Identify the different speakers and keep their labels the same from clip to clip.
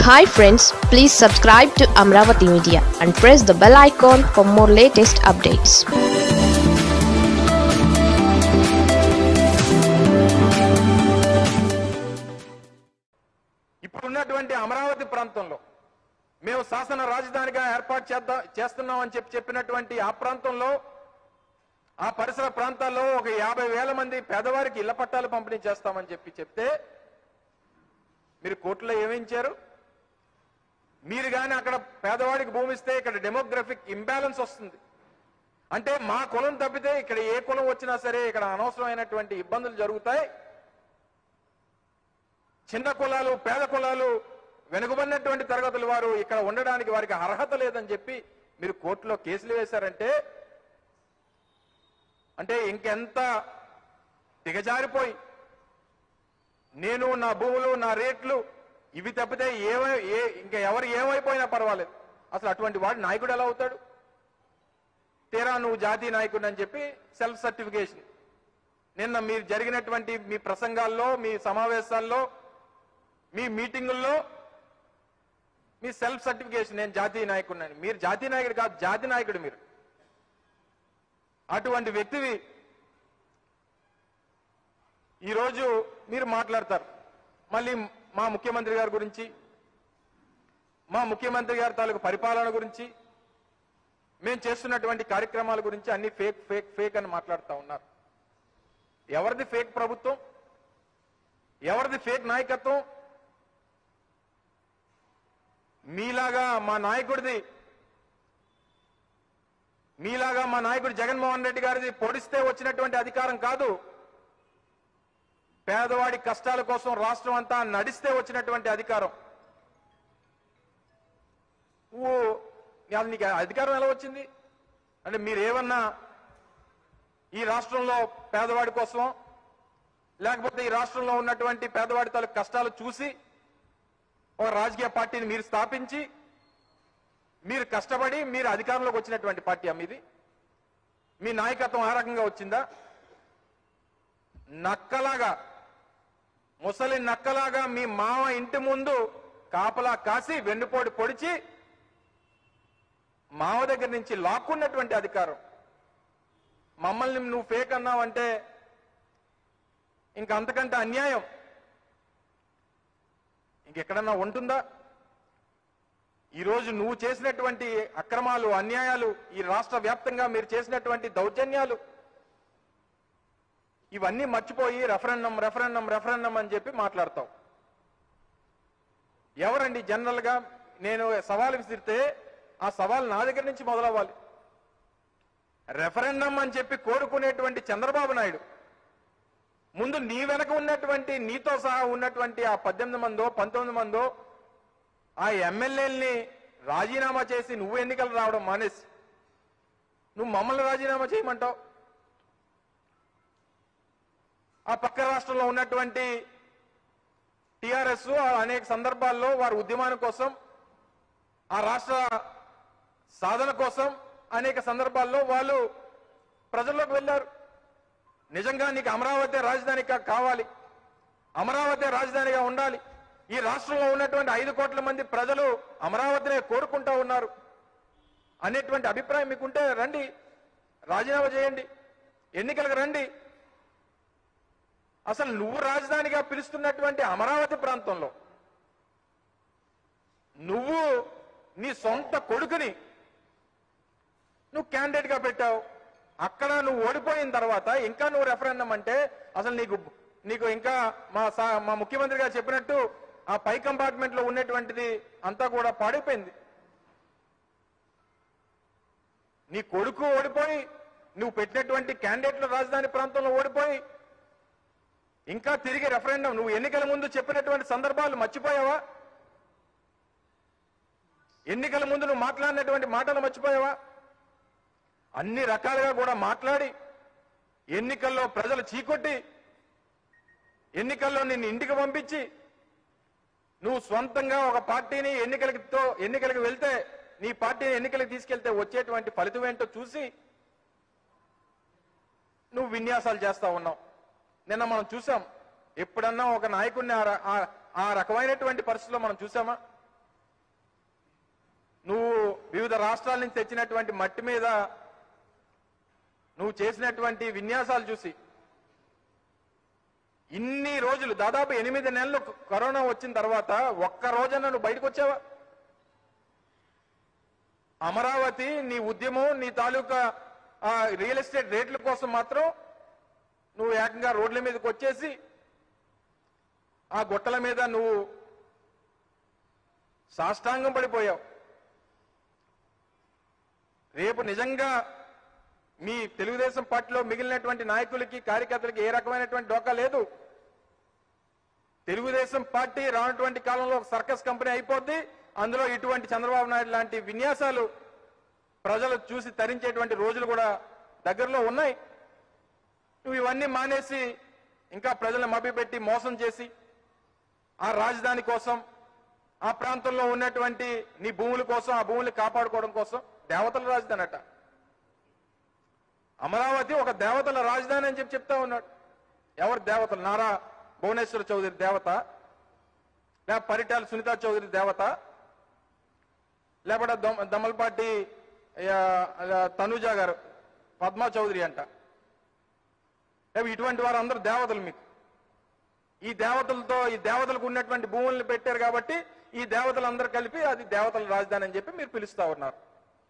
Speaker 1: hi friends please subscribe to Amaravati media and press the bell icon for more latest updates
Speaker 2: ఇప్పుడున్నటువంటి అమరావతి ప్రాంతంలో మేము శాసన రాజధానిగా ఏర్పాటు చేద్దాం చేస్తున్నామని చెప్పి చెప్పినటువంటి ఆ ప్రాంతంలో ఆ పరిసర ప్రాంతాల్లో ఒక యాభై వేల మంది పేదవారికి ఇళ్ల పట్టాలు పంపిణీ చేస్తామని చెప్పి చెప్తే మీరు కోర్టులో ఏమించారు మీరు కానీ అక్కడ పేదవాడికి భూమి ఇస్తే ఇక్కడ డెమోగ్రఫిక్ ఇంబ్యాలెన్స్ వస్తుంది అంటే మా కులం తప్పితే ఇక్కడ ఏ కులం వచ్చినా సరే ఇక్కడ అనవసరమైనటువంటి ఇబ్బందులు జరుగుతాయి చిన్న కులాలు పేద కులాలు వెనుకబడినటువంటి తరగతుల వారు ఇక్కడ ఉండడానికి వారికి అర్హత లేదని చెప్పి మీరు కోర్టులో కేసులు వేశారంటే అంటే ఇంకెంత దిగజారిపోయి నేను నా భూములు నా రేట్లు ఇవి తప్పితే ఏమై ఏ ఇంకా ఎవరు ఏమైపోయినా పర్వాలేదు అసలు అటువంటి వాడు నాయకుడు ఎలా అవుతాడు తీరా నువ్వు జాతీయ నాయకుడు అని చెప్పి సెల్ఫ్ సర్టిఫికేషన్ నిన్న మీరు జరిగినటువంటి మీ ప్రసంగాల్లో మీ సమావేశాల్లో మీ మీటింగుల్లో మీ సెల్ఫ్ సర్టిఫికేషన్ నేను జాతీయ నాయకుడిని మీరు జాతీయ నాయకుడు కాదు జాతి నాయకుడు మీరు అటువంటి వ్యక్తివి ఈరోజు మీరు మాట్లాడతారు మళ్ళీ మా ముఖ్యమంత్రి గారి గురించి మా ముఖ్యమంత్రి గారి తాలూకు పరిపాలన గురించి మేము చేస్తున్నటువంటి కార్యక్రమాల గురించి అన్ని ఫేక్ ఫేక్ ఫేక్ అని మాట్లాడుతూ ఉన్నారు ఎవరిది ఫేక్ ప్రభుత్వం ఎవరిది ఫేక్ నాయకత్వం మీలాగా మా నాయకుడిది మీలాగా మా నాయకుడు జగన్మోహన్ రెడ్డి గారిది పొడిస్తే వచ్చినటువంటి అధికారం కాదు పేదవాడి కష్టాల కోసం రాష్ట్రం అంతా నడిస్తే వచ్చినటువంటి అధికారం ఓ అసలు నీకు అధికారం ఎలా వచ్చింది అంటే మీరు ఏమన్నా ఈ రాష్ట్రంలో పేదవాడి కోసం లేకపోతే ఈ రాష్ట్రంలో ఉన్నటువంటి పేదవాడి తాలూకు కష్టాలు చూసి ఒక రాజకీయ పార్టీని మీరు స్థాపించి మీరు కష్టపడి మీరు అధికారంలోకి వచ్చినటువంటి పార్టీ మీది మీ నాయకత్వం ఆ రకంగా వచ్చిందా నక్కలాగా ముసలి నక్కలాగా మీ మామ ఇంటి ముందు కాపలా కాసి వెన్నుపోటు పొడిచి మామ దగ్గర నుంచి లాక్కున్నటువంటి అధికారం మమ్మల్ని నువ్వు ఫేక్ అన్నావంటే ఇంక అంతకంటే అన్యాయం ఇంకెక్కడన్నా ఉంటుందా ఈరోజు నువ్వు చేసినటువంటి అక్రమాలు అన్యాయాలు ఈ రాష్ట్ర వ్యాప్తంగా మీరు చేసినటువంటి దౌర్జన్యాలు ఇవన్నీ మర్చిపోయి రెఫరెండం రెఫరెండం రెఫరెండం అని చెప్పి మాట్లాడతావు ఎవరండి జనరల్ గా నేను సవాల్ విసిరితే ఆ సవాల్ నా దగ్గర నుంచి మొదలవ్వాలి రెఫరెండం అని చెప్పి కోరుకునేటువంటి చంద్రబాబు నాయుడు ముందు నీ వెనక ఉన్నటువంటి నీతో సహా ఉన్నటువంటి ఆ పద్దెనిమిది మందో పంతొమ్మిది మందో ఆ ఎమ్మెల్యేలని రాజీనామా చేసి నువ్వు ఎన్నికలు రావడం మానేసి నువ్వు మమ్మల్ని రాజీనామా చేయమంటావు ఆ పక్క రాష్ట్రంలో ఉన్నటువంటి టిఆర్ఎస్ అనేక సందర్భాల్లో వారి ఉద్యమాల కోసం ఆ రాష్ట్ర సాధన కోసం అనేక సందర్భాల్లో వాళ్ళు ప్రజల్లోకి వెళ్ళారు నిజంగా నీకు అమరావతి రాజధానిగా కావాలి అమరావతి రాజధానిగా ఉండాలి ఈ రాష్ట్రంలో ఉన్నటువంటి ఐదు కోట్ల మంది ప్రజలు అమరావతినే కోరుకుంటా ఉన్నారు అనేటువంటి అభిప్రాయం మీకుంటే రండి రాజీనామా చేయండి ఎన్నికలకు రండి అసలు నువ్వు రాజధానిగా పిలుస్తున్నటువంటి అమరావతి ప్రాంతంలో నువ్వు నీ సొంత కొడుకుని నువ్వు క్యాండిడేట్ గా పెట్టావు అక్కడ నువ్వు ఓడిపోయిన తర్వాత ఇంకా నువ్వు రెఫరెండం అంటే అసలు నీకు నీకు ఇంకా మా సా- మా ముఖ్యమంత్రి గారు చెప్పినట్టు ఆ పై కంపార్ట్మెంట్ లో ఉన్నటువంటిది అంతా కూడా పాడైపోయింది నీ కొడుకు ఓడిపోయి నువ్వు పెట్టినటువంటి క్యాండిడేట్ల రాజధాని ప్రాంతంలో ఓడిపోయి ఇంకా తిరిగి రెఫరెండం నువ్వు ఎన్నికల ముందు చెప్పినటువంటి సందర్భాలు మర్చిపోయావా ఎన్నికల ముందు నువ్వు మాట్లాడినటువంటి మాటలు మర్చిపోయావా అన్ని రకాలుగా కూడా మాట్లాడి ఎన్నికల్లో ప్రజలు చీకొట్టి ఎన్నికల్లో నిన్ను ఇంటికి పంపించి నువ్వు సొంతంగా ఒక పార్టీని ఎన్నికలతో ఎన్నికలకు వెళ్తే నీ పార్టీని ఎన్నికలకు తీసుకెళ్తే వచ్చేటువంటి ఫలితం ఏంటో చూసి నువ్వు విన్యాసాలు చేస్తా ఉన్నావు నిన్న మనం చూసాం ఎప్పుడన్నా ఒక నాయకుడిని ఆ ర- ఆ- ఆ రకమైనటువంటి పరిస్థితుల్లో మనం చూసామా నువ్వు వివిధ రాష్ట్రాల నుంచి తెచ్చినటువంటి మట్టి మీద నువ్వు చేసినటువంటి విన్యాసాలు చూసి ఇన్ని రోజులు దాదాపు ఎనిమిది నెలలు కరోనా వచ్చిన తర్వాత ఒక్క రోజన్నా నువ్వు బయటకు వచ్చావా అమరావతి నీ ఉద్యమం నీ తాలూకా ఆ, రియల్ ఎస్టేట్ రేట్ల కోసం మాత్రం నువ్వు ఏకంగా రోడ్ల మీదకి వచ్చేసి ఆ గుట్టల మీద నువ్వు సాష్టాంగం పడిపోయావు రేపు నిజంగా మీ తెలుగుదేశం పార్టీలో మిగిలినటువంటి నాయకులకి కార్యకర్తలకి ఏ రకమైనటువంటి డోకా లేదు తెలుగుదేశం పార్టీ రానటువంటి కాలంలో ఒక సర్కస్ కంపెనీ అయిపోద్ది అందులో ఇటువంటి చంద్రబాబు నాయుడు లాంటి విన్యాసాలు ప్రజలు చూసి తరించేటువంటి రోజులు కూడా దగ్గరలో ఉన్నాయి నువ్వు ఇవన్నీ మానేసి ఇంకా ప్రజలను మభ్యపెట్టి మోసం చేసి ఆ రాజధాని కోసం ఆ ప్రాంతంలో ఉన్నటువంటి నీ భూముల కోసం ఆ భూముల్ని కాపాడుకోవడం కోసం దేవతల రాజధాని అట అమరావతి ఒక దేవతల రాజధాని అని చెప్పి చెప్తా ఉన్నాడు ఎవరు దేవతలు నారా భువనేశ్వర చౌదరి దేవత లేక పరిటాల సునీత చౌదరి దేవత లేకపోతే దమ్- దమ్మలపాటి ఆ, ఆ, తనుజా గారు పద్మా చౌదరి అంట లేకపోతే ఇటువంటి వారు అందరూ దేవతలు మీకు ఈ దేవతలతో ఈ దేవతలకు ఉన్నటువంటి భూముల్ని పెట్టారు కాబట్టి ఈ దేవతలందరూ కలిపి అది దేవతల రాజధాని అని చెప్పి మీరు పిలుస్తా ఉన్నారు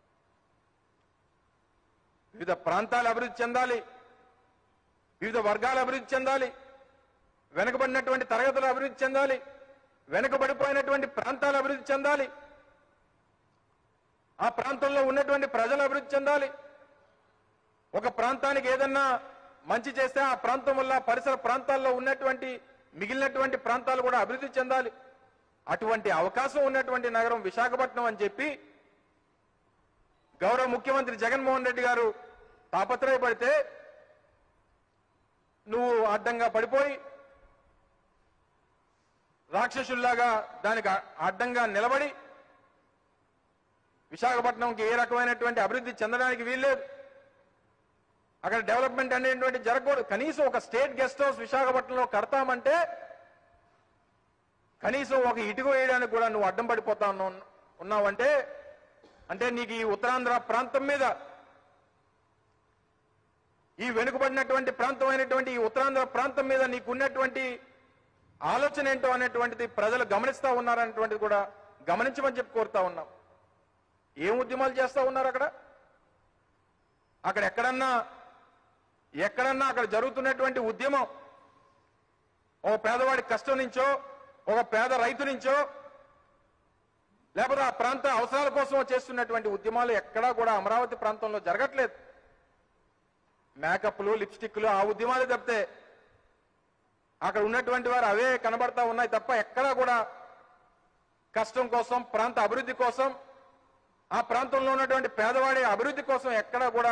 Speaker 2: వివిధ ప్రాంతాలు అభివృద్ధి చెందాలి వివిధ వర్గాలు అభివృద్ధి చెందాలి వెనుకబడినటువంటి తరగతులు అభివృద్ధి చెందాలి వెనుకబడిపోయినటువంటి ప్రాంతాలు అభివృద్ధి చెందాలి ఆ ప్రాంతంలో ఉన్నటువంటి ప్రజలు అభివృద్ధి చెందాలి ఒక ప్రాంతానికి ఏదన్నా మంచి చేస్తే ఆ ప్రాంతం వల్ల పరిసర ప్రాంతాల్లో ఉన్నటువంటి మిగిలినటువంటి ప్రాంతాలు కూడా అభివృద్ధి చెందాలి అటువంటి అవకాశం ఉన్నటువంటి నగరం విశాఖపట్నం అని చెప్పి గౌరవ ముఖ్యమంత్రి జగన్మోహన్ రెడ్డి గారు తాపత్రయపడితే నువ్వు అడ్డంగా పడిపోయి రాక్షసుల్లాగా దానికి అ- అడ్డంగా నిలబడి విశాఖపట్నంకి ఏ రకమైనటువంటి అభివృద్ధి చెందడానికి వీల్లేదు అక్కడ డెవలప్మెంట్ అనేటువంటి జరగకూడదు కనీసం ఒక స్టేట్ గెస్ట్ హౌస్ విశాఖపట్నంలో కడతామంటే కనీసం ఒక ఇటుక వేయడానికి కూడా నువ్వు అడ్డం పడిపోతా ఉన్నావు ఉన్నావంటే అంటే నీకు ఈ ఉత్తరాంధ్ర ప్రాంతం మీద ఈ వెనుకబడినటువంటి ప్రాంతం అయినటువంటి ఈ ఉత్తరాంధ్ర ప్రాంతం మీద నీకు ఉన్నటువంటి ఆలోచన ఏంటో అనేటువంటిది ప్రజలు గమనిస్తా ఉన్నారనేటువంటిది కూడా గమనించమని చెప్పి కోరుతా ఉన్నాం ఏం ఉద్యమాలు చేస్తా ఉన్నారు అక్కడ అక్కడ ఎక్కడన్నా ఎక్కడన్నా అక్కడ జరుగుతున్నటువంటి ఉద్యమం ఓ పేదవాడి కష్టం నుంచో ఒక పేద రైతు నుంచో లేకపోతే ఆ ప్రాంత అవసరాల కోసం చేస్తున్నటువంటి ఉద్యమాలు ఎక్కడా కూడా అమరావతి ప్రాంతంలో జరగట్లేదు మేకప్లు లిప్స్టిక్లు ఆ ఉద్యమాలు తప్పితే అక్కడ ఉన్నటువంటి వారు అవే కనబడతా ఉన్నాయి తప్ప ఎక్కడా కూడా కష్టం కోసం ప్రాంత అభివృద్ధి కోసం ఆ ప్రాంతంలో ఉన్నటువంటి పేదవాడి అభివృద్ధి కోసం ఎక్కడా కూడా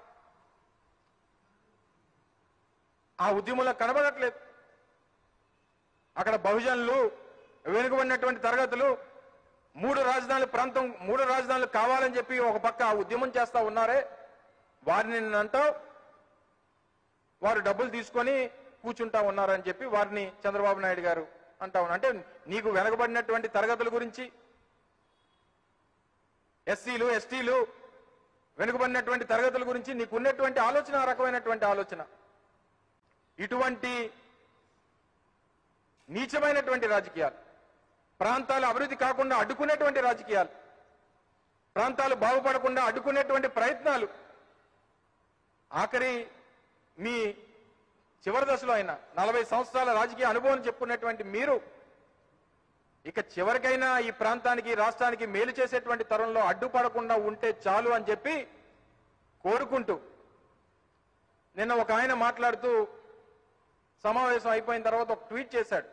Speaker 2: ఆ ఉద్యమంలో కనబడట్లేదు అక్కడ బహుజనులు వెనుకబడినటువంటి తరగతులు మూడు రాజధానుల ప్రాంతం మూడు రాజధానులు కావాలని చెప్పి ఒక పక్క ఆ ఉద్యమం చేస్తా ఉన్నారే వారిని నేను అంటావు వారు డబ్బులు తీసుకొని కూర్చుంటా ఉన్నారని చెప్పి వారిని చంద్రబాబు నాయుడు గారు అంటా ఉన్నారు అంటే నీకు వెనకబడినటువంటి తరగతుల గురించి ఎస్సీలు ఎస్టీలు వెనుకబడినటువంటి తరగతుల గురించి నీకు ఉన్నటువంటి ఆలోచన ఆ రకమైనటువంటి ఆలోచన ఇటువంటి నీచమైనటువంటి రాజకీయాలు ప్రాంతాలు అభివృద్ధి కాకుండా అడ్డుకునేటువంటి రాజకీయాలు ప్రాంతాలు బాగుపడకుండా అడ్డుకునేటువంటి ప్రయత్నాలు ఆఖరి మీ చివరి దశలో అయినా నలభై సంవత్సరాల రాజకీయ అనుభవం చెప్పుకున్నటువంటి మీరు ఇక చివరికైనా ఈ ప్రాంతానికి ఈ రాష్ట్రానికి మేలు చేసేటువంటి తరంలో అడ్డుపడకుండా ఉంటే చాలు అని చెప్పి కోరుకుంటూ నిన్న ఒక ఆయన మాట్లాడుతూ సమావేశం అయిపోయిన తర్వాత ఒక ట్వీట్ చేశాడు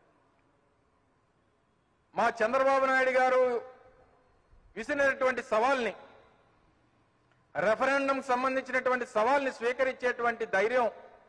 Speaker 2: మా చంద్రబాబు నాయుడు గారు విసిరినటువంటి సవాల్ని రెఫరెండం సంబంధించినటువంటి సవాల్ని స్వీకరించేటువంటి ధైర్యం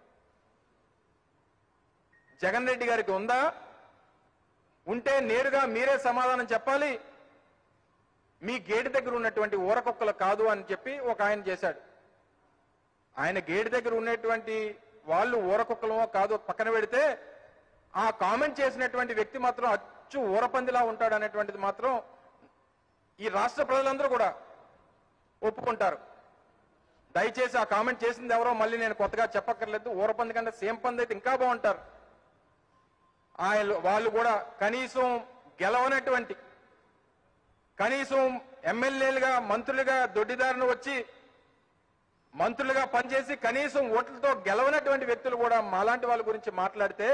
Speaker 2: జగన్ రెడ్డి గారికి ఉందా ఉంటే నేరుగా మీరే సమాధానం చెప్పాలి మీ గేటు దగ్గర ఉన్నటువంటి ఊరకొక్కలు కాదు అని చెప్పి ఒక ఆయన చేశాడు ఆయన గేటు దగ్గర ఉన్నటువంటి వాళ్ళు ఊరకొక్కలమో కాదో పక్కన పెడితే ఆ కామెంట్ చేసినటువంటి వ్యక్తి మాత్రం అచ్చు ఊరపందిలా ఉంటాడు అనేటువంటిది మాత్రం ఈ రాష్ట్ర ప్రజలందరూ కూడా ఒప్పుకుంటారు దయచేసి ఆ కామెంట్ చేసింది ఎవరో మళ్ళీ నేను కొత్తగా చెప్పక్కర్లేదు ఊరపంది కంటే సేమ్ పంది అయితే ఇంకా బాగుంటారు ఆయన వాళ్ళు కూడా కనీసం గెలవనటువంటి కనీసం ఎమ్మెల్యేలుగా మంత్రులుగా దొడ్డిదారిని వచ్చి మంత్రులుగా పనిచేసి కనీసం ఓట్లతో గెలవనటువంటి వ్యక్తులు కూడా మాలాంటి వాళ్ళ గురించి మాట్లాడితే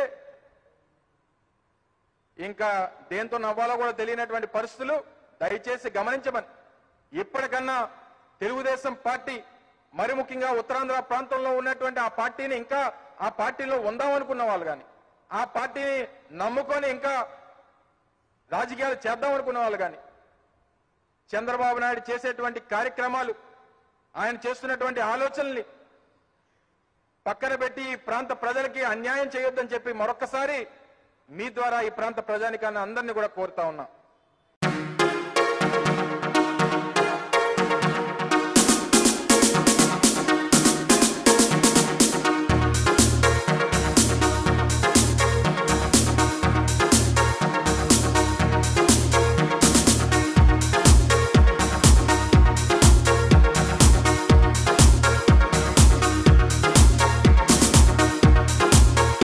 Speaker 2: ఇంకా దేంతో నవ్వాలో కూడా తెలియనటువంటి పరిస్థితులు దయచేసి గమనించమని ఇప్పటికన్నా తెలుగుదేశం పార్టీ మరి ముఖ్యంగా ఉత్తరాంధ్ర ప్రాంతంలో ఉన్నటువంటి ఆ పార్టీని ఇంకా ఆ పార్టీలో ఉందామనుకున్న వాళ్ళు కానీ ఆ పార్టీని నమ్ముకొని ఇంకా రాజకీయాలు చేద్దాం అనుకున్న వాళ్ళు కానీ చంద్రబాబు నాయుడు చేసేటువంటి కార్యక్రమాలు ఆయన చేస్తున్నటువంటి ఆలోచనల్ని పక్కన పెట్టి ఈ ప్రాంత ప్రజలకి అన్యాయం చేయొద్దని చెప్పి మరొక్కసారి మీ ద్వారా ఈ ప్రాంత ప్రజానికాన్ని అందరినీ కూడా కోరుతా ఉన్నా